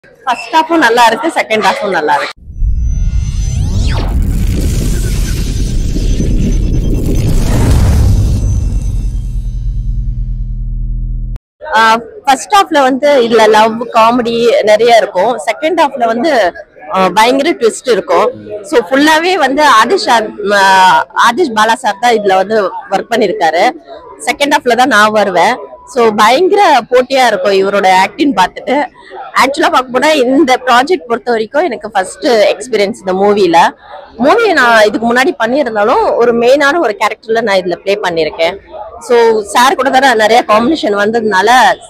First ஹாஃபும் நல்லா இருக்கு second ஹாஃபும் நல்லா இருக்கு ஃபர்ஸ்ட் ஹாஃப்ல வந்து இதுல லவ் காமெடி நிறைய இருக்கும் செகண்ட் ஹாஃப்ல வந்து ஆஹ் பயங்கர ட்விஸ்ட் இருக்கும் ஸோ ஃபுல்லாவே வந்து ஆதிஷ் சார் ஆஹ் ஆதிஷ் பாலா சார் தான் இதுல வந்து ஒர்க் பண்ணிருக்காரு செகண்ட் ஹாஃப்ல தான் நான் வருவேன் ஸோ பயங்கர போட்டியா இருக்கும் இவரோட ஆக்டிங் பார்த்துட்டு ஆக்சுவலா பார்க்க போனா இந்த ப்ராஜெக்ட் பொறுத்த வரைக்கும் எனக்கு ஃபர்ஸ்ட் எக்ஸ்பீரியன்ஸ் இந்த மூவில மூவி நான் இதுக்கு முன்னாடி பண்ணியிருந்தாலும் ஒரு மெயினான ஒரு கேரக்டர்ல நான் இதுல ப்ளே பண்ணியிருக்கேன் ஸோ சார் கூட தானே நிறைய காம்பினேஷன் வந்ததுனால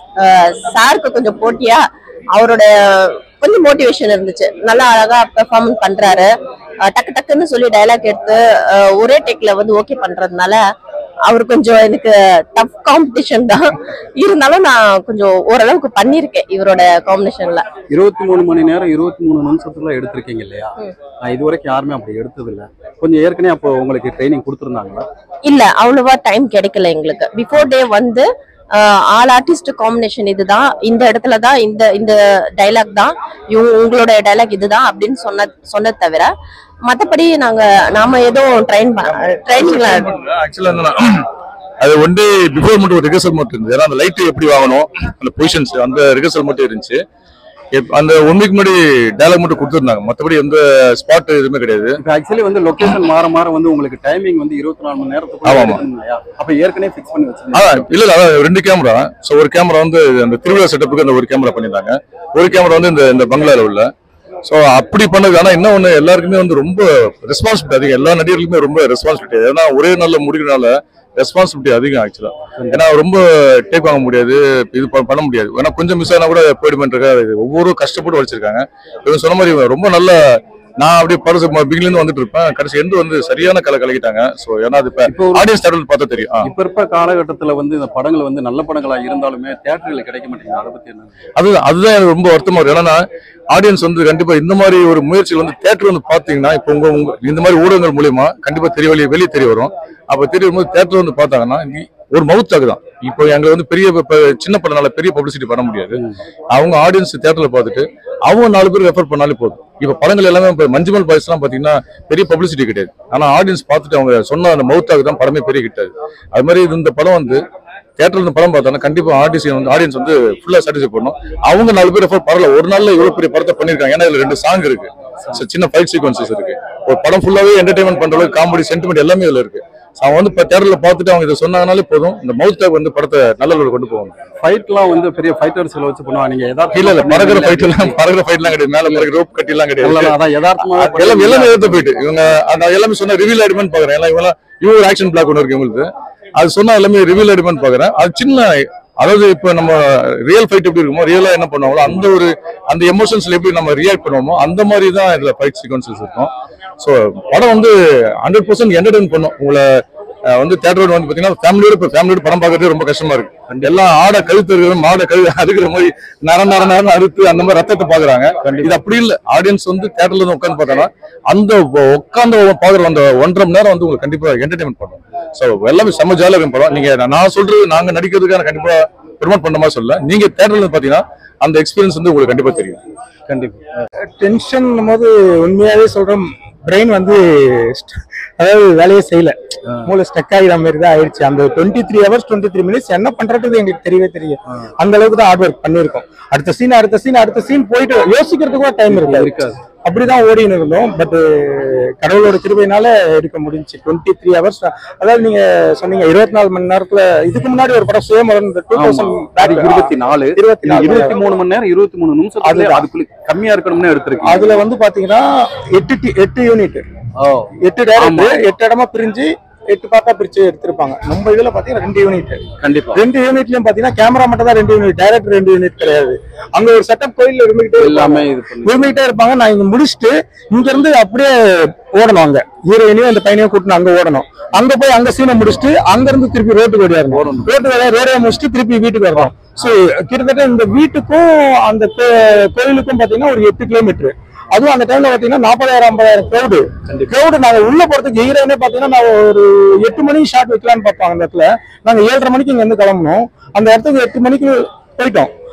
சாருக்கு கொஞ்சம் போட்டியா அவரோட கொஞ்சம் மோட்டிவேஷன் இருந்துச்சு நல்லா அழகா பெர்ஃபார்ம் பண்றாரு அஹ் டக்கு டக்குன்னு சொல்லி டயலாக் எடுத்து அஹ் ஒரே டேக்ல வந்து ஓகே பண்றதுனால அவர் கொஞ்சம் எனக்கு டஃப் காம்படிஷன் தான் இருந்தாலும் நான் கொஞ்சம் ஓரளவுக்கு பண்ணியிருக்கேன் இவரோட காம்பினேஷன்ல இருபத்தி மூணு மணி நேரம் இருபத்தி மூணு நிமிஷத்துல எடுத்திருக்கீங்க இல்லையா நான் இது வரைக்கும் யாருமே அப்படி எடுத்தது இல்ல கொஞ்சம் ஏற்கனவே அப்போ உங்களுக்கு ட்ரைனிங் கொடுத்துருந்தாங்களா இல்ல அவ்வளவா டைம் கிடைக்கல எங்களுக்கு பிஃபோர் டே வந்து ஆஹ், ஆல் ஆர்டிஸ்ட் காம்பினேஷன் இதுதான் இந்த இடத்துல தான் இந்த இந்த டைலாக் தான் இவங்க உங்களோட டைலாக் இதுதான் அப்படின்னு சொன்ன சொன்னது தவிர மத்தபடி நாங்க நாம எதுவும் ட்ரெயின் ட்ரைனிங்ல ஆக்சுவலா என்னன்னா அது ஒன் டே பிஃபோர் மட்டும் ஒரு ரிகர்சல் மட்டும் இருந்தது ஏன்னா அந்த லைட் எப்படி வாங்கணும் அந்த பொசிஷன்ஸ் அந்த ரிகர்சல் மட்டும் இருந்துச்சு எப்- அந்த ஒன் வீக் முன்னாடி டயலாக் மட்டும் கொடுத்துருந்தாங்க மற்றபடி எந்த ஸ்பாட் எதுவுமே கிடையாது இப்போ ஆக்சுவலி வந்து லொகேஷன் மாற மாற வந்து உங்களுக்கு டைமிங் வந்து இருபத்தி நாலு மணி நேரத்துக்கு ஆமா, ஆமா. எடுக்கணும் இல்லையா அப்ப ஏற்கனவே ஃபிக்ஸ் பண்ணி அதான் வச்சிருந்தீங்க இல்ல இல்ல அதான் ரெண்டு கேமரா ஸோ ஒரு கேமரா வந்து அந்த திருவிழா செட்டப்புக்கு அந்த ஒரு கேமரா பண்ணியிருந்தாங்க ஒரு கேமரா வந்து இந்த இந்த பங்களால உள்ள ஸோ அப்படி பண்ணது ஆனா என்ன ஒண்ணு எல்லாருக்குமே வந்து ரொம்ப ரெஸ்பான்சிபிலிட்டி அதிகம் எல்லா நடிகர்களுக்குமே ரொம்ப ரெஸ்பான்சிபிலிட்டி ஏன்னா ஒரே நாள்ல முடிக்கிறனால ரெஸ்பான்சிபிலிட்டி அதிகம் ஆக்சுவலா ஏன்னா ரொம்ப டேக் வாங்க முடியாது இது ப- பண்ண முடியாது ஏன்னா கொஞ்சம் மிஸ் ஆனா கூட போயிடுமென்றிருக்கா ஒவ்வொரு கஷ்டப்பட்டு வச்சிருக்காங்க இவங்க சொன்ன மாதிரி ரொம்ப நல்ல நான் அப்படியே பரிசு பிகில இருந்து வந்துட்டு இருப்பேன் கடைசி எண்டு வந்து சரியான கலை கலக்கிட்டாங்க ஸோ ஏன்னா அது இப்போ இப்போ ஒரு- ஆடியன்ஸ் தேட்டர் பார்த்தா தெரியும் ஆ. இப்ப இருக்க காலகட்டத்துல வந்து இந்த படங்கள் வந்து நல்ல படங்களா இருந்தாலுமே தியேட்டர்ல கிடைக்க மாட்டேங்குது அதை பத்தி என்ன அதுதான் அதுதான் எனக்கு ரொம்ப வருத்தமா இருக்கு ஏன்னா ஆடியன்ஸ் வந்து கண்டிப்பா இந்த மாதிரி ஒரு முயற்சிகள் வந்து தேட்டர் வந்து பாத்தீங்கன்னா இப்போ உங்க உங்க இந்த மாதிரி ஊடகங்கள் மூலியமா கண்டிப்பா தெரிய வெளியே வெளியே தெரிய வரும் அப்ப தெரிய வரும்போது தேட்டர் வந்து பார்த்தாங்கன்னா இ- ஒரு மவுத்தாக்கு தான் இப்போ எங்களுக்கு வந்து பெரிய இப்ப சின்ன படம்னால பெரிய பப்ளிசிட்டி பண்ண முடியாது அவங்க ஆடியன்ஸ் தேட்டர்ல பார்த்துட்டு அவங்க நாலு பேர் ரெஃபர் பண்ணாலே போதும் இப்போ படங்கள் எல்லாமே இப்போ மஞ்சுமல் பாய்ஸ் எல்லாம் பாத்தீங்கன்னா பெரிய பப்ளிசிட்டி கிடையாது ஆனா ஆடியன்ஸ் பார்த்துட்டு அவங்க சொன்ன அந்த மவுத்தாக்கு தான் படமே பெரிய ஹிட் ஆகுது அது மாதிரி இது இந்த படம் வந்து தேட்டர்ல இந்த படம் பார்த்தாங்கன்னா கண்டிப்பா ஆடியன்ஸ் வந்து ஆடியன்ஸ் வந்து ஃபுல்லா சாட்டிஸ்ஃபை பண்ணும் அவங்க நாலு பேர் ரெஃபர் பரவாயில்ல ஒரு நாள்ல இவ்வளவு பெரிய படத்தை பண்ணிருக்காங்க ஏன்னா இதுல ரெண்டு சாங் இருக்கு So, சின்ன ஃபைட் சீக்வன்சஸ் இருக்கு ஒரு படம் ஃபுல்லாவே என்டர்டைன்மெண்ட் பண்ற அளவுக்கு காமெடி சென்டிமெண்ட் எல்லாமே இதுல இருக்கு So, அவங்க வந்து இப்ப தேட்டர்ல பார்த்துட்டு அவங்க இதை சொன்னாங்கனாலே போதும் இந்த மவுத் டாக் வந்து படத்தை நல்ல லெவலுக்கு கொண்டு போவாங்க ஃபைட்லாம் வந்து பெரிய ஃபைட்டர்ஸ்ல வச்சு பண்ணுவாங்க நீங்க எதார்த்தமா இல்ல இல்ல பறக்கிற பண்ணீங்களா? ஃபைட் எல்லாம் பறக்கிற ஃபைட் எல்லாம் கிடையாது மேல பறக்கிற ரோப் கட்டி எல்லாம் கிடையாது எல்லாம் அதான் யதார்த்தமா எல்லாம் எல்லாமே எடுத்து போயிட்டு இவங்க அந்த எல்லாமே சொன்ன ரிவீல் ஆயிடுமென்னு பாக்குறேன் எல்லாம் இவங்க இவங்க ஒரு ஆக்ஷன் பிளாக் ஒன்று இருக்கு இவங்களுக்கு அது சொன்னா எல்லாமே ரிவீல் ஆயிடுமென்னு பாக்குறேன் அது சின்ன அதாவது இப்ப நம்ம ரியல் ஃபைட் எப்படி இருக்குமோ ரியலா என்ன பண்ணுவாங்களோ அந்த ஒரு அந்த எமோஷன்ஸ்ல எப்படி நம்ம ரியாக்ட் பண்ணுவோமோ அந்த மாதிரி தான் இதுல ஃபைட் சீக்வன்சஸ் இருக்கும் ஸோ படம் வந்து ஹண்ட்ரட் பர்சன்ட் என்டர்டைன் பண்ணும் உங்களை அஹ், வந்து தேட்டரோட வந்து பாத்தீங்கன்னா ஃபேமிலியோட இப்போ ஃபேமிலியோட படம் பார்க்கறது ரொம்ப கஷ்டமா இருக்கு எல்லாம் ஆடை கழுத்து இருக்கிற மாடை கழு அறுக்கிற மாதிரி நர நர நரன்னு அறுத்து அந்த மாதிரி ரத்தத்தை பாக்குறாங்க இது அப்படி இல்ல ஆடியன்ஸ் வந்து தேட்டர்ல இருந்து உட்காந்து பார்த்தாங்கன்னா அந்த உட்காந்து பாக்குற அந்த ஒன்றரை மணி நேரம் வந்து உங்களுக்கு கண்டிப்பா என்டர்டைன்மெண்ட் பண்ணும் ஸோ எல்லாமே செம்ம ஜாலியாக இருக்கும் படம் நீங்க நான் சொல்றது நாங்க நடிக்கிறதுக்கான கண்டிப்பா ப்ரொமோட் பண்ண மாதிரி சொல்ல நீங்க தேட்டர்ல இருந்து பாத்தீங்கன்னா அந்த எக்ஸ்பீரியன்ஸ் வந்து உங்களுக்கு கண்டிப்பா தெரியும் கண்டிப்பா டென்ஷன் போது உண்மையாவே சொல்றோம் பிரெயின் வந்து st- அதாவது வேலையே செய்யல மூளை ஸ்டக் ஆகிற மாதிரி தான் ஆயிடுச்சு அந்த twenty three hours twenty three minutes என்ன பண்றது எங்களுக்கு தெரியவே தெரியும் அந்த அளவுக்கு தான் ஹார்ட் ஒர்க் பண்ணிருக்கோம் அடுத்த சீன் அடுத்த சீன் அடுத்த சீன் போயிட்டு யோசிக்கிறதுக்கு கூட டைம் இருக்காது இருக்காது. அப்படிதான் ஓடின்னு இருந்தோம் பட் கடவுளோட கிருபையினால எடுக்க முடிஞ்சுச்சு டுவெண்ட்டி த்ரீ ஹவர்ஸ் அதாவது நீங்க சொன்னீங்க இருபத்தி நாலு மணி நேரத்துல இதுக்கு முன்னாடி ஒரு படம் சுயமரம் டூ ஆமா. அது தௌசண்ட் இருபத்தி நாலு இருபத்தி நாலு இருபத்தி மூணு மணி நேரம் இருபத்தி மூணு நிமிஷம் அதுதான். அதுக்குள்ள கம்மியா இருக்கணும்னு எடுத்திருக்கீங்க அதுல வந்து பாத்தீங்கன்னா எட்டு டி- எட்டு யூனிட் ஓ எட்டு டைரக்டர் எட்டு இடமா பிரிஞ்சு எட்டு பார்ட்டா பிரிச்சு எடுத்திருப்பாங்க நம்ம இதுல பாத்தீங்கன்னா ரெண்டு யூனிட் கண்டிப்பா ரெண்டு யூனிட்லயும் பாத்தீங்கன்னா கேமரா மட்டும் தான் ரெண்டு யூனிட் டைரக்டர் ரெண்டு யூனிட் கிடையாது அங்க ஒரு செட்டப் கோயில்ல இருந்துகிட்டே எல்லாமே எல்லாமே இது பண்ணி இருந்துகிட்டே இருப்பாங்க நான் இங்க முடிச்சுட்டு இங்க இருந்து அப்படியே ஓடணும் அங்க ஹீரோயினையும் அந்த பையனையும் கூட்டினு அங்க ஓடணும் அங்க போய் அங்க சீனை முடிச்சுட்டு அங்க இருந்து திருப்பி ரோட்டுக்கு ஓடியாரணும் ஓடணும். ரோட்டு வேலையை ரோடையை முடிச்சுட்டு திருப்பி வீட்டுக்கு வரணும் சோ கிட்டத்தட்ட இந்த வீட்டுக்கும் அந்த கோ- கோயிலுக்கும் பாத்தீங்கன்னா ஒரு எட்டு கிலோமீட்டர் அதுவும் அந்த டைம்ல பாத்தீங்கன்னா நாற்பதாயிரம் ஐம்பதாயிரம் கிரௌடு கிரௌடு நாங்க உள்ள போறதுக்கு ஹீரோயினே பாத்தீங்கன்னா நான் ஒரு எட்டு மணிக்கு ஷாட் வைக்கலாம்னு பார்ப்போம் அந்த இடத்துல நாங்க ஏழரை மணிக்கு இங்க இருந்து கிளம்பணும் அந்த இடத்துக்கு எட்டு மணிக்கு போயிட்டோம்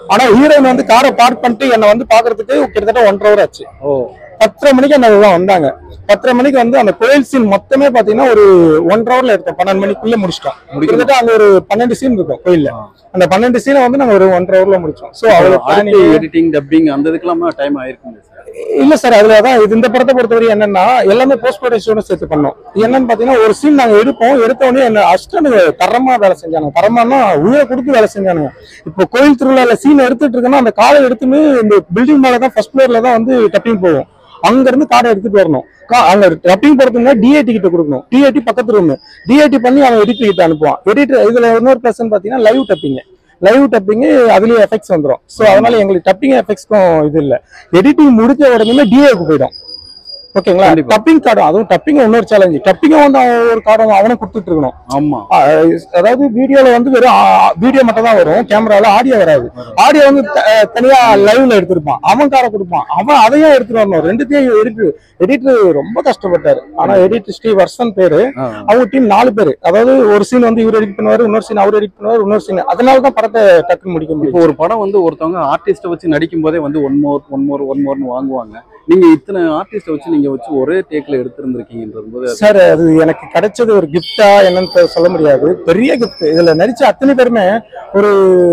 ஆனா ஹீரோயின் வந்து காரை பார்க் பண்ணிட்டு என்னை வந்து பாக்குறதுக்கு கிட்டத்தட்ட ஒன்றரை ஹவர் ஆச்சு ஓ பத்தரை மணிக்கு அந்த இதெல்லாம் வந்தாங்க பத்தரை மணிக்கு வந்து அந்த கோயில் சீன் மொத்தமே பாத்தீங்கன்னா ஒரு ஒன்றரை ஹவர்ல எடுத்தோம் பன்னெண்டு மணிக்குள்ள முடிச்சிட்டோம் கிட்டத்தட்ட அங்க ஒரு பன்னெண்டு சீன் இருக்கும் கோயில்ல அந்த பன்னெண்டு சீனை வந்து நாங்க ஒரு ஒன்றரை ஹவர்ல முடிச்சோம் சோ அவ்வளவு அடுத்து planning. எடிட்டிங் டப்பிங் அந்த இதுக்கெல்லாம் டைம் ஆயிருக்குங்க சார் இல்ல சார் அதுல தான் இது இந்த படத்தை பொறுத்தவரை என்னன்னா எல்லாமே போஸ்ட் ப்ரொடக்ஷனோட சேர்த்து பண்ணோம் என்னன்னு பாத்தீங்கன்னா ஒரு சீன் நாங்க எடுப்போம் எடுத்த உடனே என்ன அஸ்டனுங்க தரமா வேலை செஞ்சாங்க தரமானா உயிரை கொடுத்து வேலை செஞ்சானுங்க இப்போ கோயில் திருவிழால சீன் எடுத்துட்டு இருக்கோன்னா அந்த காலை எடுத்துன்னு இந்த பில்டிங் மேல தான் ஃபர்ஸ்ட் ஃப்ளோர்ல தான் வந்து டப்பிங் போகும் அங்க இருந்து காரை எடுத்துட்டு வரணும் கா- அங்க டப்பிங் போறதுக்கு டிஏடி கிட்ட கொடுக்கணும் டிஏடி பக்கத்து ரூம் டிஏடி பண்ணி அவன் எடிட்டர் கிட்ட அனுப்புவான் எடிட்டர் இதுல இன்னொரு பிளஸ் பாத்தீங்கன்னா லைவ் டப்பிங் லைவ் டப்பிங் அதுலயே எஃபெக்ட்ஸ் வந்துரும் சோ அதனால எங்களுக்கு டப்பிங் எஃபெக்ட்ஸ்க்கும் இது இல்ல எடிட்டிங் முடிஞ்ச உடனே டிஏக்கு போயிடும் ஓகேங்களா கண்டிப்பா. டப்பிங் கார்டும் அதுவும் டப்பிங் இன்னொரு சேலஞ்ச் டப்பிங்கும் வந்து அவன் ஒரு கார்டும் அவனும் கொடுத்துட்டு இருக்கணும் ஆமா ஆ, அதாவது வீடியோல வந்து வெறும் வீடியோ மட்டும் தான் வரும் கேமரால ஆடியோ வராது ஆடியோ வந்து த- தனியா லைவ்ல எடுத்திருப்பான் அவன் காரை கொடுப்பான் அவன் அதையும் எடுத்துட்டு வரணும் ரெண்டுத்தையும் எடிட்டர் எடிட்டர் ரொம்ப கஷ்டப்பட்டாரு ஆனா எடிட்டர் ஸ்ரீ வர்ஷன் பேரு ஆ. அவங்க டீம் நாலு பேரு அதாவது ஒரு சீன் வந்து இவர் எடிட் பண்ணுவாரு இன்னொரு சீன் அவர் எடிட் பண்ணுவாரு இன்னொரு சீன் அதனால தான் படத்தை டக்குன்னு முடிக்க இப்போ முடியும் ஒரு படம் வந்து ஒருத்தவங்க ஆர்டிஸ்ட வச்சு நடிக்கும் போதே வந்து one more one more one மோர்னு வாங்குவாங்க நீங்க இத்தனை ஆர்டிஸ்ட வச்சு நீங்க வச்சு ஒரே டேக்ல எடுத்திருந்திருக்கீங்கன்றது போது அது- சார் அது எனக்கு கிடைச்சது ஒரு கிஃப்டா என்னன்னு தெ- சொல்ல முடியாது பெரிய கிஃப்ட் இதுல நடிச்ச அத்தனை பேருமே ஒரு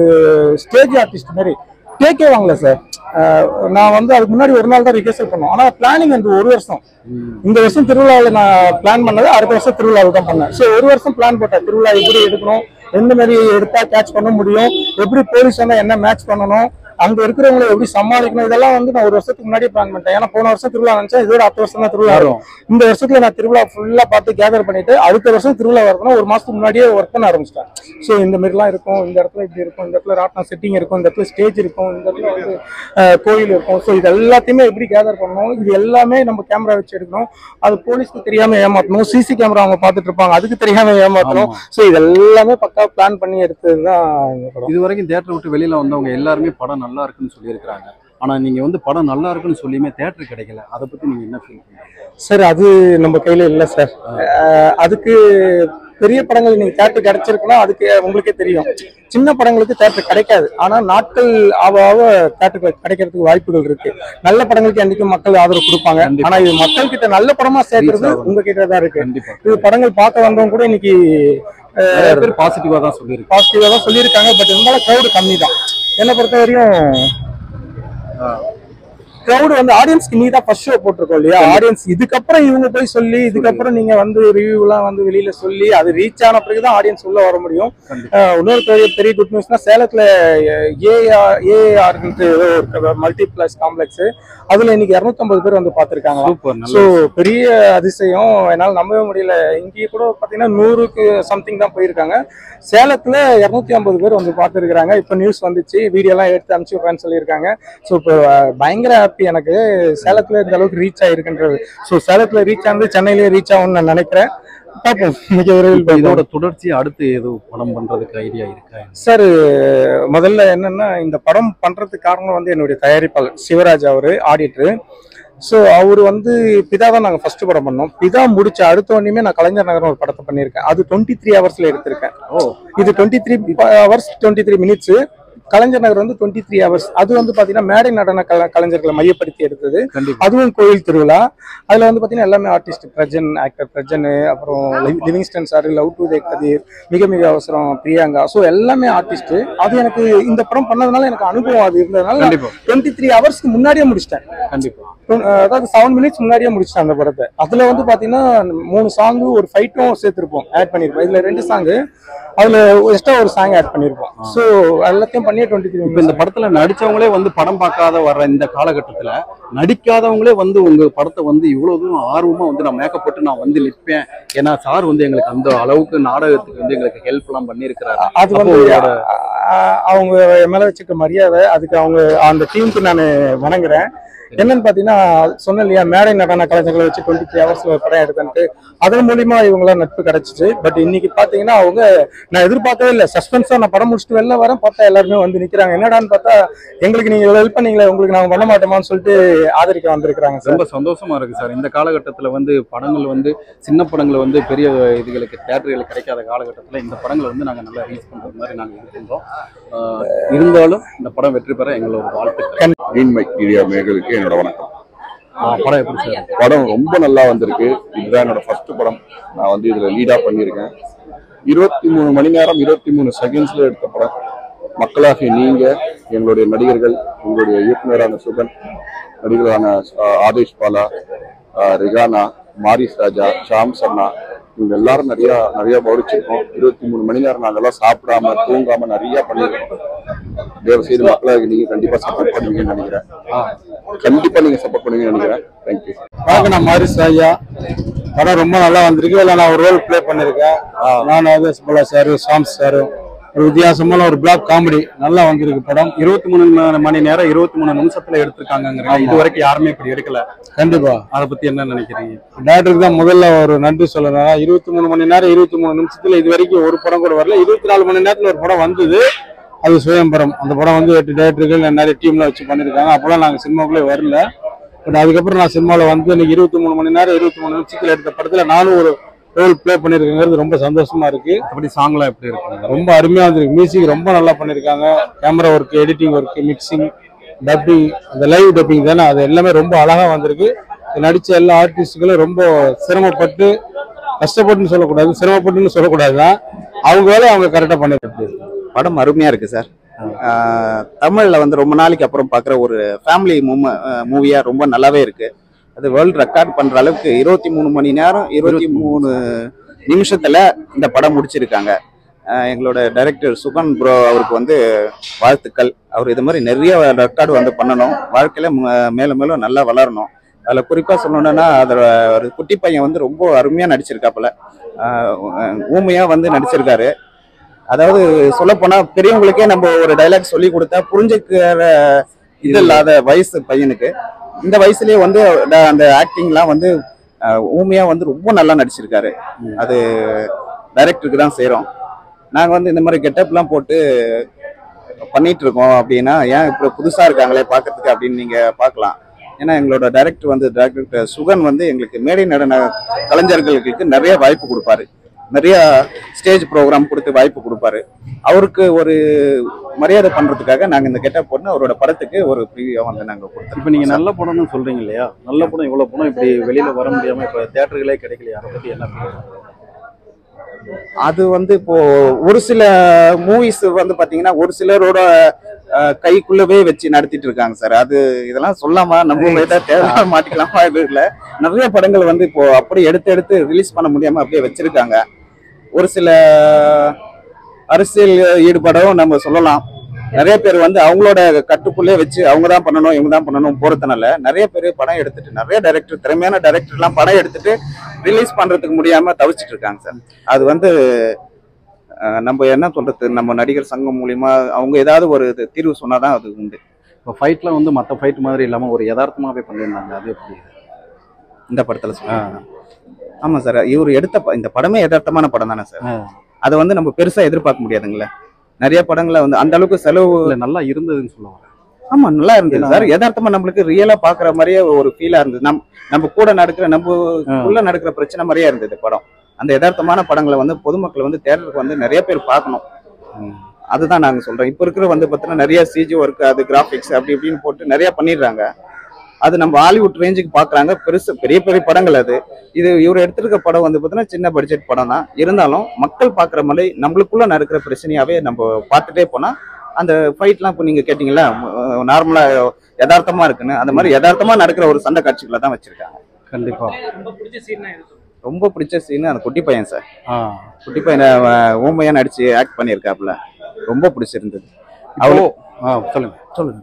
ஸ்டேஜ் ஆர்டிஸ்ட் மாதிரி டேக்கே வாங்கல சார் நான் வந்து அதுக்கு முன்னாடி ஒரு நாள் தான் ரிஹர்சல் பண்ணோம் ஆனா பிளானிங் வந்து ஒரு வருஷம் இந்த வருஷம் திருவிழாவில் நான் பிளான் பண்ணது அடுத்த வருஷம் திருவிழாவில் தான் பண்ணேன் ஸோ ஒரு வருஷம் பிளான் போட்டேன் திருவிழா எப்படி எடுக்கணும் எந்த மாதிரி எடுத்தா கேட்ச் பண்ண முடியும் எப்படி போலீஸ் வந்தா என்ன மேட்ச் பண்ணணும் அங்க இருக்கிறவங்களை எப்படி சமாளிக்கணும் இதெல்லாம் வந்து நான் ஒரு வருஷத்துக்கு முன்னாடியே பிளான் பண்ணிட்டேன் ஏன்னா போன வருஷம் திருவிழா நினைச்சேன் இதோட அடுத்த வருஷம் தான் திருவிழா வரும் இந்த வருஷத்துல நான் திருவிழா ஃபுல்லா பார்த்து கேதர் பண்ணிட்டு அடுத்த வருஷம் திருவிழா வரதுன்னா ஒரு மாசத்துக்கு முன்னாடியே ஒர்க் பண்ண ஆரம்பிச்சிட்டேன் ஸோ இந்த மாதிரிலாம் இருக்கும் இந்த இடத்துல இப்படி இருக்கும் இந்த இடத்துல ராட்னா செட்டிங் இருக்கும் இந்த இடத்துல ஸ்டேஜ் இருக்கும் இந்த இடத்துல வந்து அஹ், கோயில் இருக்கும் ஸோ இது எல்லாத்தையுமே எப்படி கேதர் பண்ணணும் இது எல்லாமே நம்ம கேமரா வச்சு எடுக்கணும் அது போலீஸ்க்கு தெரியாம ஏமாத்தணும் சிசி கேமரா அவங்க பார்த்துட்டு இருப்பாங்க அதுக்கு தெரியாம ஏமாத்தணும் ஸோ இது எல்லாமே பக்கா பிளான் பண்ணி எடுத்தது தான் இந்த படம் இது வரைக்கும் தேட்டர் விட்டு வெளியில வந்தவங்க எல்லாருமே படம் நல்லா இருக்குன்னு சொல்லியிருக்கிறாங்க ஆனா நீங்க வந்து படம் நல்லா இருக்குன்னு சொல்லியுமே தேட்டர் கிடைக்கல அதை பத்தி நீங்க என்ன ஃபீல் பண்றீங்க சார் அது நம்ம கையில இல்ல சார் அஹ் அதுக்கு பெரிய படங்கள் நீங்க தேட்டர் கிடைச்சிருக்குன்னா அதுக்கு உங்களுக்கே தெரியும் சின்ன படங்களுக்கு தேட்டர் கிடைக்காது ஆனா நாட்கள் ஆக ஆக தேட்டர் கிடைக்கிறதுக்கு வாய்ப்புகள் இருக்கு நல்ல படங்களுக்கு என்னைக்கும் மக்கள் ஆதரவு கொடுப்பாங்க கண்டிப்பா. ஆனா இது மக்கள் கிட்ட நல்ல படமா சேர்க்கறது Reach ஆகும். உங்க கிட்ட தான் இருக்கு கண்டிப்பா இது படங்கள் பார்க்க வந்தவங்க கூட இன்னைக்கு நிறைய பேர் பாசிட்டிவா தான் சொல்லியிருக்காங்க பாசிட்டிவா தான் சொல்லியிருக்காங்க பட் இருந்தாலும் க்ரௌடு கம்மி தான் என்னை பொறுத்த வரையும் க்ரௌடு வந்து ஆடியன்ஸ்க்கு நீ தான் ஃபர்ஸ்ட் ஷோ போட்டிருக்கோம் இல்லையா ஆடியன்ஸ் இதுக்கப்புறம் இவங்க போய் சொல்லி இதுக்கப்புறம் நீங்க வந்து ரிவ்யூலாம் வந்து வெளியில சொல்லி அது ரீச் ஆன பிறகுதான் ஆடியன்ஸ் உள்ள வர முடியும் கண்டிப்பா. அஹ் இன்னொரு பெரிய பெரிய குட் நியூஸ்னா சேலத்துல ஏஆர் ஏஆர் ஒரு மல்டிப்ளெக்ஸ் காம்ப்ளெக்ஸ் அதுல இன்னைக்கு 250 பேர் வந்து பார்த்திருக்காங்க சூப்பர் ஸோ நல்ல பெரிய அதிசயம் என்னால் நம்பவே முடியல இங்கேயே கூட பார்த்தீங்கன்னா நூறுக்கு சம்திங் தான் போயிருக்காங்க சேலத்தில் இரநூத்தி ஐம்பது பேர் வந்து பார்த்துருக்குறாங்க இப்போ நியூஸ் வந்துச்சு வீடியோலாம் எடுத்து அனுப்பிச்சு விட்றேன்னு சொல்லியிருக்காங்க ஸோ இப்போ அஹ், பயங்கர ஹாப்பி எனக்கு சேலத்தில் இந்த அளவுக்கு ரீச் ஆயிருக்குன்றது ஸோ சேலத்தில் ரீச் ஆனது சென்னையிலேயே ரீச் ஆகும்னு நான் நினைக்கிறேன் பார்ப்போம் மிக விரைவில் இப்ப இதோட தொடர்ச்சி அடுத்து எதுவும் படம் பண்றதுக்கு ஐடியா இருக்கா சார் முதல்ல என்னன்னா இந்த படம் பண்றதுக்கு காரணம் வந்து என்னுடைய தயாரிப்பாளர் சிவராஜ் அவரு ஆடிட்டரு ஸோ அவர் வந்து பிதா தான் நாங்கள் ஃபர்ஸ்ட் படம் பண்ணோம் பிதா முடிச்ச அடுத்த உடனே நான் கலைஞர் நகரம் ஒரு படத்தை பண்ணியிருக்கேன் அது டுவெண்ட்டி த்ரீ ஹவர்ஸ்ல எடுத்திருக்கேன் ஓ இது twenty three hours twenty three minutes Kalaignar Nagar வந்து டுவெண்ட்டி த்ரீ ஹவர்ஸ் அது வந்து பாத்தீங்கன்னா மேடை நடன கல கலைஞர்களை மையப்படுத்தி எடுத்தது கண்டிப்பா அதுவும் கோயில் திருவிழா அதுல வந்து பாத்தீங்கன்னா எல்லாமே ஆர்டிஸ்ட் பிரஜன் ஆக்டர் பிரஜன் அப்புறம் லிவி- Livingston sir love today Kathir மிக மிக அவசரம் பிரியாங்கா ஸோ எல்லாமே ஆர்டிஸ்ட் அது எனக்கு இந்த படம் பண்ணதுனால எனக்கு அனுபவம் அது இருந்ததுனால கண்டிப்பா டுவெண்ட்டி த்ரீ ஹவர்ஸ்க்கு முன்னாடியே முடிச்சிட்டேன் கண்டிப்பா அஹ் அதாவது செவன் மினிட்ஸ் முன்னாடியே முடிச்சிட்டேன் அந்த படத்தை அதுல வந்து பாத்தீங்கன்னா மூணு சாங்கு ஒரு ஃபைட்டும் சேர்த்திருப்போம் ஆட் பண்ணிருப்போம் இதுல ரெண்டு சாங்கு அதுல எக்ஸ்ட்ரா ஒரு சாங் ஆட் பண்ணிருப்போம் ஸோ எல்லாத்தையும் பண்ணியே டுவெண்ட்டி த்ரீ இப்ப இந்த படத்துல நடிச்சவங்களே வந்து படம் பார்க்காத வர்ற இந்த காலகட்டத்துல நடிக்காதவங்களே வந்து உங்க படத்தை வந்து இவ்வளவு தூரம் ஆர்வமா வந்து நான் மேக்கப் போட்டு நான் வந்து நிற்பேன் ஏன்னா சார் வந்து எங்களுக்கு அந்த அளவுக்கு நாடகத்துக்கு வந்து எங்களுக்கு ஹெல்ப் எல்லாம் பண்ணிருக்கிறாரு அது அப்போ வந்து உங்களோட- அஹ் அவங்க என் மேல வச்சுக்க மரியாதை அதுக்கு அவங்க அந்த டீமுக்கு நான் வணங்குறேன் என்னன்னு பாத்தீங்கன்னா சொன்ன இல்லையா மேடை நடன கலைஞர்களை வச்சு டுவெண்ட்டி த்ரீ ஹவர்ஸ் படம் எடுத்தேன்ட்டு அதன் மூலியமா இவங்களாம் நட்பு கிடைச்சிச்சு பட் இன்னைக்கு பாத்தீங்கன்னா அவங்க நான் எதிர்பார்க்கவே இல்லை சஸ்பென்ஸா நான் படம் முடிச்சுட்டு வெளில வரேன் பார்த்தா எல்லாருமே வந்து நிக்கிறாங்க என்னடான்னு பார்த்தா எங்களுக்கு நீங்க இவ்வளவு ஹெல்ப் பண்ணீங்களே உங்களுக்கு நாங்க பண்ண மாட்டோமான்னு சொல்லிட்டு ஆதரிக்க வந்திருக்கிறாங்க சார் ரொம்ப சந்தோஷமா இருக்கு சார் இந்த காலகட்டத்தில் வந்து படங்கள் வந்து சின்ன படங்கள் வந்து பெரிய இதுகளுக்கு தேட்டர்களுக்கு கிடைக்காத காலகட்டத்தில் இந்த படங்களை வந்து நாங்கள் நல்லா ரீச் பண்ணுறது மாதிரி நாங்கள் இது பண்ணுறோம் ஆஹ் இருந்தாலும் இந்த படம் வெற்றி பெற எங்களோட வாழ்த்துக்கள் மீன்மை மீடியா மேகலுக்கு என்னோட வணக்கம் ஆஹ் படம் எப்படி சார் படம் ரொம்ப நல்லா வந்திருக்கு இதுதான் என்னோட ஃபர்ஸ்ட் படம் நான் வந்து இதுல லீடா பண்ணியிருக்கேன் இருபத்தி மூணு மணி நேரம் இருபத்தி மூணு செகண்ட்ஸ்ல எடுத்த படம் மக்களாகிய நீங்க எங்களுடைய நடிகர்கள் எங்களுடைய இயக்குனரான சுகன் நடிகரான ஆஹ், ஆதேஷ் பாலா ஆஹ், ரிகானா மாரிஸ் ராஜா ஷாம் சர்மா இவங்க எல்லாரும் நிறைய நிறைய கவனிச்சிருக்கோம் இருபத்தி மூணு மணி நேரம் நாங்கெல்லாம் சாப்பிடாம தூங்காம நிறைய பண்ணிருக்கோம் தயவு செய்து மக்களாக நீங்க கண்டிப்பா சப்போர்ட் பண்ணுவீங்கன்னு நினைக்கிறேன் கண்டிப்பா நீங்க சப்போர்ட் பண்ணுவீங்கன்னு நினைக்கிறேன் தேங்க்யூ வணக்கம் நான் மாரிஸ் ஐயா படம் ரொம்ப நல்லா வந்திருக்கு இதில் நான் ஒரு ரோல் ப்ளே பண்ணியிருக்கேன் நான் ஆதேஷ் பாலா சார் சாம் சார் ஒரு வித்தியாசமான ஒரு பிளாக் காமெடி நல்லா வந்திருக்கு படம் இருபத்தி மூணு ம- மணி நேரம் இருபத்தி மூணு நிமிஷத்துல எடுத்திருக்காங்க இது வரைக்கும் யாருமே இப்படி எடுக்கல கண்டிப்பா அதை பத்தி என்ன நினைக்கிறீங்க டேரக்டருக்கு தான் முதல்ல ஒரு நன்றி சொல்லணும் இருபத்தி மூணு மணி நேரம் இருபத்தி மூணு நிமிஷத்துல இது வரைக்கும் ஒரு படம் கூட வரல இருபத்தி நாலு மணி நேரத்துல ஒரு படம் வந்தது அது சுயம்பரம் அந்த படம் வந்து எட்டு டேரக்டர்கள் நிறைய டீம்ல வச்சு பண்ணியிருக்காங்க அப்போலாம் நாங்கள் சினிமாக்குள்ளே வரல பட் அதுக்கப்புறம் நான் சினிமாவில் வந்து இன்னைக்கு இருபத்தி மூணு மணி நேரம் இருபத்தி மூணு நிமிஷத்துல எடுத்த படத்துல நானும் ஒரு ரோல் ப்ளே பண்ணியிருக்கேங்கிறது ரொம்ப சந்தோஷமா இருக்கு அப்படி சாங்லாம் எப்படி இருக்குங்க ரொம்ப அருமையா வந்திருக்கு மியூசிக் ரொம்ப நல்லா பண்ணியிருக்காங்க camera work editing work mixing dubbing அந்த லைவ் டப்பிங் தானே அது எல்லாமே ரொம்ப அழகா வந்திருக்கு இதுல நடிச்ச எல்லா ஆர்டிஸ்டுகளும் ரொம்ப சிரமப்பட்டு கஷ்டப்பட்டுன்னு சொல்லக்கூடாது சிரமப்பட்டுன்னு சொல்லக்கூடாது தான் அவங்க வேலையை அவங்க கரெக்டாக பண்ணிருக்கு படம் அருமையா இருக்கு சார் ஆஹ் தமிழ்ல வந்து ரொம்ப நாளைக்கு அப்புறம் பார்க்குற ஒரு ஃபேமிலி மூவியா ரொம்ப நல்லாவே இருக்கு அது வேர்ல்டு ரெக்கார்ட் பண்ற அளவுக்கு இருபத்தி மூணு மணி நேரம் இருபத்தி மூணு நிமிஷத்துல இந்த படம் முடிச்சிருக்காங்க ஆஹ் எங்களோட டைரக்டர் சுகன் ப்ரோ அவருக்கு வந்து வாழ்த்துக்கள் அவர் இது மாதிரி நிறைய ரெக்கார்டு வந்து பண்ணணும் வாழ்க்கையில ம- மேலும் மேலும் நல்லா வளரணும் அதில் குறிப்பாக சொல்லணும்னா அதில் ஒரு குட்டி பையன் வந்து ரொம்ப அருமையாக நடிச்சிருக்காப்புல ஆஹ் ஊமையாக வந்து நடிச்சிருக்காரு அதாவது சொல்ல போனா பெரியவங்களுக்கே நம்ம ஒரு டைலாக் சொல்லி கொடுத்தா புரிஞ்சுக்கிற இது இல்லாத வயசு பையனுக்கு இந்த வயசுலயே வந்து ட- அந்த ஆக்டிங்லாம் வந்து அஹ், ஊமையா வந்து ரொம்ப நல்லா நடிச்சிருக்காரு அது டைரக்டருக்கு தான் செய்றோம் நாங்க வந்து இந்த மாதிரி கெட்டப்லாம் போட்டு பண்ணிட்டு இருக்கோம் அப்படின்னா ஏன் இப்போ புதுசா இருக்காங்களே பார்க்கறதுக்கு அப்படின்னு நீங்க பார்க்கலாம் ஏன்னா எங்களோட டைரக்டர் வந்து டைரக்டர் சுகன் வந்து எங்களுக்கு மேடை நடன கலைஞர்களுக்கு நிறைய வாய்ப்பு கொடுப்பாரு நிறைய ஸ்டேஜ் ப்ரோக்ராம் கொடுத்து வாய்ப்பு கொடுப்பாரு அவருக்கு ஒரு மரியாதை பண்றதுக்காக நாங்க இந்த கெட்டப் போட்டு அவரோட படத்துக்கு ஒரு ப்ரீவியா வந்து நாங்க கொடுத்தோம் இப்ப நீங்க நல்ல படம்னு சொல்றீங்க இல்லையா நல்ல படம் இவ்வளவு படம் இப்படி வெளியில வர முடியாம இப்ப தேட்டர்களே கிடைக்கலையா அதை பத்தி என்ன feel? அது வந்து இப்போ ஒரு சில மூவிஸ் வந்து பாத்தீங்கன்னா ஒரு சிலரோட அஹ், கைக்குள்ளவே வச்சு நடத்திட்டு இருக்காங்க சார் அது இதெல்லாம் சொல்லாம நம்ம ஏதாவது தேவை மாட்டிக்கலாமா இது இல்ல நிறைய படங்கள் வந்து இப்போ அப்படியே எடுத்து எடுத்து ரிலீஸ் பண்ண முடியாம அப்படியே வச்சிருக்காங்க ஒரு சில அரசியல் ஈடுபாடும் நம்ம சொல்லலாம் நிறைய பேர் வந்து அவங்களோட கட்டுக்குள்ளே வச்சு அவங்க தான் பண்ணணும் இவங்க தான் பண்ணணும் போறதுனால நிறைய பேர் படம் எடுத்துட்டு நிறைய டைரக்டர் திறமையான டைரக்டர் எல்லாம் படம் எடுத்துட்டு ரிலீஸ் பண்றதுக்கு முடியாம தவிச்சிட்டு இருக்காங்க சார் அது வந்து அஹ், நம்ம என்ன சொல்றது நம்ம நடிகர் சங்கம் மூலியமா அவங்க ஏதாவது ஒரு இது தீர்வு சொன்னாதான் அது உண்டு இப்ப ஃபைட்லாம் வந்து மத்த ஃபைட் மாதிரி இல்லாம ஒரு யதார்த்தமாவே பண்ணியிருந்தாங்க அது எப்படி இந்த படத்துல சொல்லுங்க ஆமா சார் இவர் எடுத்த ப- இந்த படமே யதார்த்தமான படம் தானே சார் ஆ. அதை வந்து நம்ம பெருசா எதிர்பார்க்க முடியாதுங்களே நிறைய படங்களை வந்து அந்த அளவுக்கு செலவு இல்ல நல்லா இருந்ததுன்னு சொல்லுவாங்க ஆமா நல்லா இருந்தது சார் யதார்த்தமா நம்மளுக்கு ரியலா பாக்குற மாதிரியே ஒரு ஃபீலா இருந்தது நம் நம்ம கூட நடக்கிற நம்ம உள்ள நடக்கிற பிரச்சனை மாதிரியே இருந்தது படம் அந்த யதார்த்தமான படங்களை வந்து பொதுமக்கள் வந்து தேட்டருக்கு வந்து நிறைய பேர் பார்க்கணும் அதுதான் நாங்க சொல்றோம் இப்ப இருக்கிற வந்து பார்த்தீங்கன்னா நிறைய சிஜி ஒர்க் அது கிராஃபிக்ஸ் அப்படி இப்படின்னு போட்டு நிறைய பண்ணிடுறாங்க அது நம்ம ஹாலிவுட் ரேஞ்சுக்கு பாக்குறாங்க பெருசு பெரிய பெரிய படங்கள் அது இது இவர் எடுத்திருக்க படம் வந்து பார்த்தீங்கன்னா சின்ன பட்ஜெட் படம் தான் இருந்தாலும் மக்கள் பார்க்குற மாதிரி நம்மளுக்குள்ள நடக்கிற பிரச்சனையாவே நம்ம பார்த்துட்டே போனா அந்த ஃபைட்லாம் இப்போ நீங்க கேட்டீங்களா நார்மலா யதார்த்தமா இருக்குன்னு அந்த மாதிரி யதார்த்தமா நடக்கிற ஒரு சண்டை காட்சிகளை தான் வச்சிருக்காங்க கண்டிப்பா ரொம்ப பிடிச்ச சீன் அந்த குட்டி பையன் சார் ஆ குட்டி பையனை அஹ், ஊமையா நடிச்சு ஆக்ட் பண்ணியிருக்காப்புல ரொம்ப பிடிச்சிருந்தது அவ்வளோ ஆ சொல்லுங்க சொல்லுங்க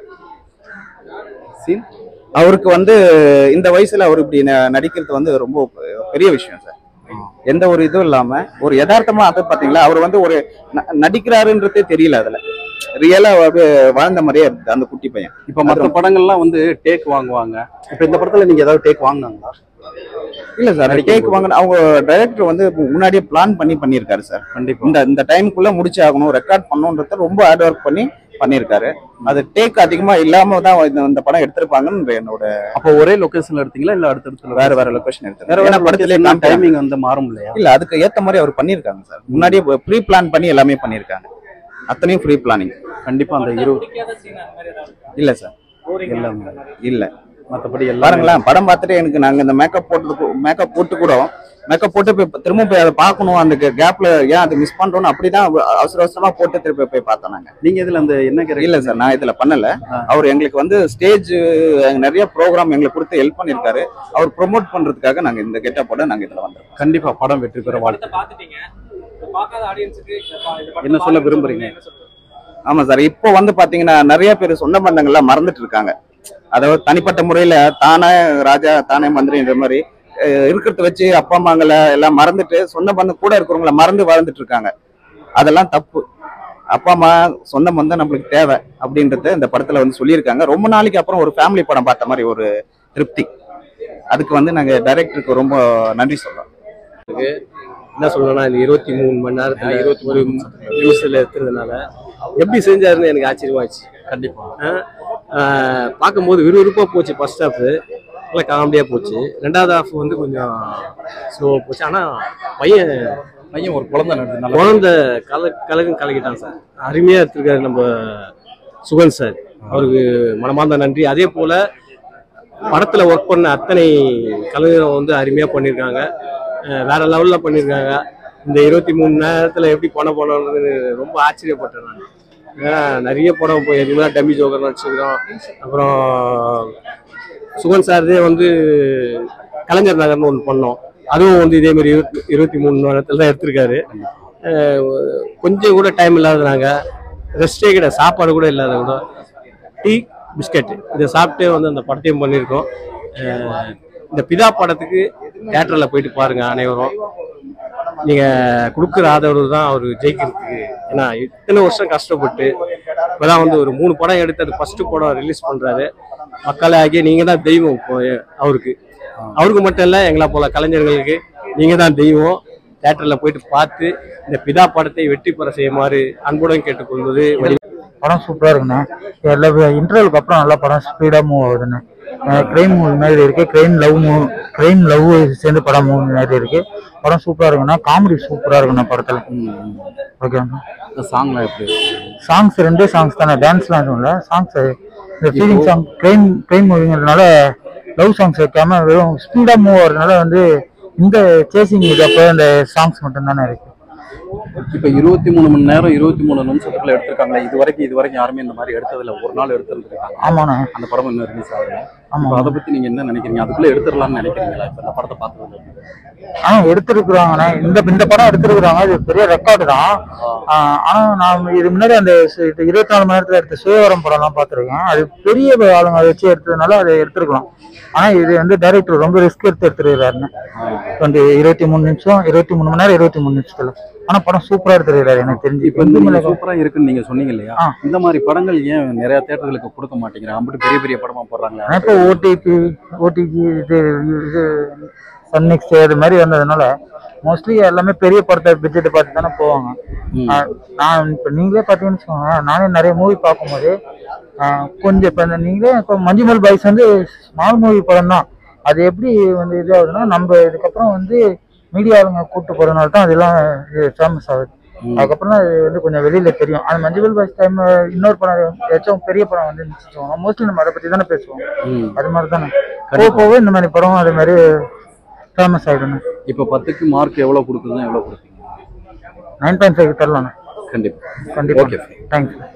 சீன் அவருக்கு வந்து இந்த வயசுல அவர் இப்படி ந- நடிக்கிறது வந்து ரொம்ப பெரிய விஷயம் சார் எந்த ஒரு இதுவும் இல்லாம ஒரு யதார்த்தமா அதை பாத்தீங்களா அவர் வந்து ஒரு ந- நடிக்கிறாருன்றதே தெரியல அதுல ரியலா அப்படியே வாழ்ந்த மாதிரியே இருக்கு அந்த குட்டி பையன் இப்ப மத்த படங்கள்லாம் வந்து டேக் வாங்குவாங்க இப்ப இந்த படத்துல நீங்க ஏதாவது டேக் வாங்குனாங்களா இல்ல சார் நடிக்கும் கேக் வாங்கின அவங்க டைரக்டர் வந்து முன்னாடியே பிளான் பண்ணி பண்ணியிருக்காரு சார் கண்டிப்பா இந்த இந்த டைமுக்குள்ள முடிச்சு ஆகணும் ரெக்கார்ட் பண்ணணுன்றத ரொம்ப ஹார்ட் ஒர்க் பண்ணி பண்ணியிருக்காரு அது டேக் அதிகமா இல்லாம தான் இந்த- இந்த படம் எடுத்திருப்பாங்கன்னு என்னோட அப்ப ஒரே லொகேஷன்ல எடுத்தீங்களா இல்ல அடுத்தடுத்துல வேற வேற லொகேஷன் எடுத்து வேற வேற படத்துல படத்துல டைமிங் வந்து மாறும் இல்லையா இல்ல அதுக்கு ஏத்த மாதிரி அவர் பண்ணியிருக்காங்க சார் முன்னாடியே ப்ரீ பிளான் பண்ணி எல்லாமே பண்ணியிருக்காங்க அத்தனையும் ஃப்ரீ பிளானிங் கண்டிப்பா அந்த இருபது இல்ல சார் எல்லாமே இல்ல மத்தபடி எல்லாம் பாருங்களேன் படம் பார்த்துட்டு எனக்கு நாங்க இந்த மேக்கப் போட்டது மேக்கப் போட்டு கூட மேக்கப் போட்டு போய் திரும்ப போய் அதை பார்க்கணும் அந்த கேப்ல ஏன் அதை மிஸ் பண்றோம்னு அப்படிதான் அவசர அவசரமா போட்டு திருப்பி போய் பார்த்தோம் நாங்க நீங்க இதுல அந்த என்ன கேரக்டர் இல்ல சார் நான் இதுல பண்ணல ஆ. அவர் எங்களுக்கு வந்து ஸ்டேஜ் நிறைய ப்ரோக்ராம் எங்களுக்கு கொடுத்து ஹெல்ப் பண்ணிருக்காரு அவர் ப்ரோமோட் பண்றதுக்காக நாங்க இந்த கெட்டப்போட நாங்க இதுல வந்தோம் கண்டிப்பா படம் வெற்றி பெற வாழ்த்து படத்தை பார்த்துட்டீங்க இதை பார்க்காத ஆடியன்ஸுக்கு இந்த பா- இந்த படத்தை என்ன சொல்ல பார்த்து விரும்புறீங்க? என்ன சொல்றது? ஆமா சார் இப்போ வந்து பாத்தீங்கன்னா நிறைய பேர் சொந்த பந்தங்கள்லாம் மறந்துட்டு இருக்காங்க அதாவது தனிப்பட்ட முறையில தானே ராஜா தானே மந்திரின்ற மாதிரி அஹ், இருக்கிறத வச்சு அப்பா அம்மாங்களை எல்லாம் மறந்துட்டு சொந்த பந்தம் கூட இருக்கிறவங்கள மறந்து வாழ்ந்துட்டு இருக்காங்க அதெல்லாம் தப்பு அப்பா அம்மா சொந்த பந்தம் நம்மளுக்கு தேவை அப்படின்றத இந்த படத்துல வந்து சொல்லியிருக்காங்க ரொம்ப நாளைக்கு அப்புறம் ஒரு ஃபேமிலி படம் பார்த்த மாதிரி ஒரு திருப்தி அதுக்கு வந்து நாங்க டைரக்டருக்கு ரொம்ப நன்றி சொல்றோம் என்ன சொல்லணும்னா இந்த இருபத்தி மூணு மணி நேரத்துல இருபத்தி ஒரு நியூஸ்ல எடுத்ததுனால எப்படி செஞ்சாருன்னு எனக்கு ஆச்சரியமாச்சு கண்டிப்பா ஆஹ் பார்க்கும்போது விறுவிறுப்பா போச்சு ஃபர்ஸ்ட் ஹாஃப் நல்லா காமெடியா போச்சு ரெண்டாவது ஹாஃப் வந்து கொஞ்சம் ஸ்லோவா போச்சு ஆனா பையன் பையன் ஒரு குழந்தை நடந்து நல்லா குழந்தை கல கலகம் கலக்கிட்டான் சார் அருமையா எடுத்திருக்காரு நம்ம சுகன் சார் அவருக்கு மனமார்ந்த நன்றி அதே போல படத்துல ஒர்க் பண்ண அத்தனை கலைஞரும் வந்து அருமையா பண்ணியிருக்காங்க அஹ் வேற லெவல்ல பண்ணியிருக்காங்க இந்த இருபத்தி மூணு நேரத்துல எப்படி பண்ண போனோம்னு ரொம்ப ஆச்சரியப்பட்டேன் நான் ஏன்னா நிறைய படம் இப்போ எதுவுமே டம்மி ஜோக்கர் நடிச்சிருக்கிறோம் அப்புறம் சுகன் சார்தே வந்து கலைஞர் நகர்னு ஒன்று பண்ணோம் அதுவும் வந்து இதே மாதிரி இருபத்தி இருபத்தி மூணு நேரத்தில் தான் எடுத்திருக்காரு அஹ் கொஞ்சம் கூட டைம் இல்லாதனாங்க ரெஸ்டே கிடையாது சாப்பாடு கூட இல்லாத கூட டீ பிஸ்கட் இதை சாப்பிட்டே வந்து அந்த படத்தையும் பண்ணியிருக்கோம் அஹ் இந்த பிதா படத்துக்கு தேட்டரில் போயிட்டு பாருங்க அனைவரும் நீங்க கொடுக்குற ஆதரவு தான் அவர் ஜெயிக்கிறதுக்கு ஏன்னா இத்தனை வருஷம் கஷ்டப்பட்டு இப்பதான் வந்து ஒரு மூணு படம் எடுத்து அது ஃபர்ஸ்ட் படம் ரிலீஸ் பண்றாரு மக்களே ஆகிய நீங்க தான் தெய்வம் இப்போ அவருக்கு அவருக்கு மட்டும் இல்ல எங்களை போல கலைஞர்களுக்கு நீங்க தான் தெய்வம் தேட்டர்ல போயிட்டு பார்த்து இந்த பிதா படத்தை வெற்றி பெற செய்யுமாறு அன்புடன் கேட்டுக்கொள்வது வழி படம் சூப்பரா இருக்குண்ணே எல்லா இன்டர்வலுக்கு அப்புறம் நல்லா படம் ஸ்பீடா மூவ் ஆகுதுண்ணே கிரைம் மூவி மாதிரி இருக்கு crime love move crime love சேர்ந்து படம் மூவி மாதிரி இருக்கு படம் சூப்பரா இருக்குண்ணா காமெடி சூப்பரா இருக்குண்ணா படத்துல ஓகேண்ணா இந்த சாங்லாம் எப்படி சாங்ஸ் ரெண்டே சாங்ஸ் தானே டான்ஸ்லாம் எதுவும் இல்லை சாங்ஸ் இந்த ஃபீலிங் சாங் கிரைம் கிரைம் மூவிங்கிறதுனால லவ் சாங்ஸ் வைக்காம வெறும் ஸ்பீடா மூவ் ஆகுறதுனால வந்து இந்த சேசிங் இது அப்போ இந்த சாங்ஸ் மட்டும் தானே இருக்கு இப்ப இருபத்தி மூணு மணி நேரம் இருபத்தி மூணு நிமிஷத்துக்குள்ள எடுத்திருக்காங்க இது வரைக்கும் இது வரைக்கும் யாருமே இந்த மாதிரி எடுத்ததில்ல ஒரு நாள் எடுத்திருக்காங்க ஆமாண்ணா அந்த படம் இன்னும் ரிலீஸ் ஆகல ஆமா இப்ப அதை பத்தி நீங்க என்ன நினைக்கிறீங்க அதுக்குள்ள எடுத்துடலாம்னு நினைக்கிறீங்களா இப்ப இந்த படத்தை பார்த்ததுல ஆ எடுத்திருக்கிறாங்கண்ணே இந்த இந்த படம் எடுத்திருக்கிறாங்க இது பெரிய ரெக்கார்டு தான் ஆ, ஆனா நான் இது முன்னாடி அந்த சு- இது இருபத்தி நாலு மணி நேரத்துல எடுத்த சுயவரம் படம்லாம் பார்த்திருக்கேன் அது பெரிய ஆளுங்க அதை வச்சு எடுத்ததுனால அதை எடுத்திருக்கலாம் ஆனா இது வந்து டைரக்டர் ரொம்ப ரிஸ்க் எடுத்து எடுத்துருக்கிறாருன்னு வந்து இருபத்தி மூணு நிமிஷம் இருபத்தி மூணு மணி நேரம் இருபத்தி மூணு நிமிஷத்துல ஆனா படம் சூப்பரா எடுத்துருக்கிறாரு எனக்கு தெரிஞ்சு இப்ப இந்த இந்த மேல சூப்பரா இருக்குன்னு நீங்க சொன்னீங்க இல்லையா ஆ. இந்த மாதிரி படங்கள் ஏன் நிறைய தேட்டர்களுக்கு கொடுக்க மாட்டேங்கிறாங்க அப்படி பெரிய பெரிய படமா போடுறாங்க ஆனா இப்போ ஓடிபி ஓடிபி இது இது சன் நெக்ஸ்ட் அது மாதிரி வந்ததுனால மோஸ்ட்லி எல்லாமே பெரிய படத்தை பட்ஜெட் பார்த்து தானே போவாங்க ம். ஆஹ் நான் இப்போ நீங்களே பார்த்தீங்கன்னு வச்சுக்கோங்க நானே நிறைய மூவி பார்க்கும்போது ஆஹ் கொஞ்சம் இப்போ இந்த நீங்களே இப்போ மஞ்சுமல் பாய்ஸ் வந்து ஸ்மால் மூவி படம் தான் அது எப்படி வந்து இது ஆகுதுன்னா நம்ம இதுக்கப்புறம் வந்து மீடியா ஆளுங்க கூப்பிட்டு போறதுனால தான் அதெல்லாம் ஃபேமஸ் ஆகுது ம். அதுக்கப்புறம் தான் அது வந்து கொஞ்சம் வெளியில தெரியும் அந்த மஞ்சுமல் பாய்ஸ் டைம் இன்னொரு படம் ஏதாச்சும் பெரிய படம் வந்து வச்சுக்கோங்க மோஸ்ட்லி நம்ம அதை பத்தி தானே பேசுவோம் ம். அது மாதிரி தானே போக போக இந்த மாதிரி படம் அது மாதிரி ஃபேமஸ் ஆகிடுண்ணே இப்ப பத்துக்கு மார்க் எவ்வளவு கொடுக்குதுன்னா எவ்வளவு கொடுப்பீங்க நைன் பாயிண்ட் ஃபைவ் தரலாண்ணே கண்டிப்பா கண்டிப்பாக Okay. தேங்க்ஸ்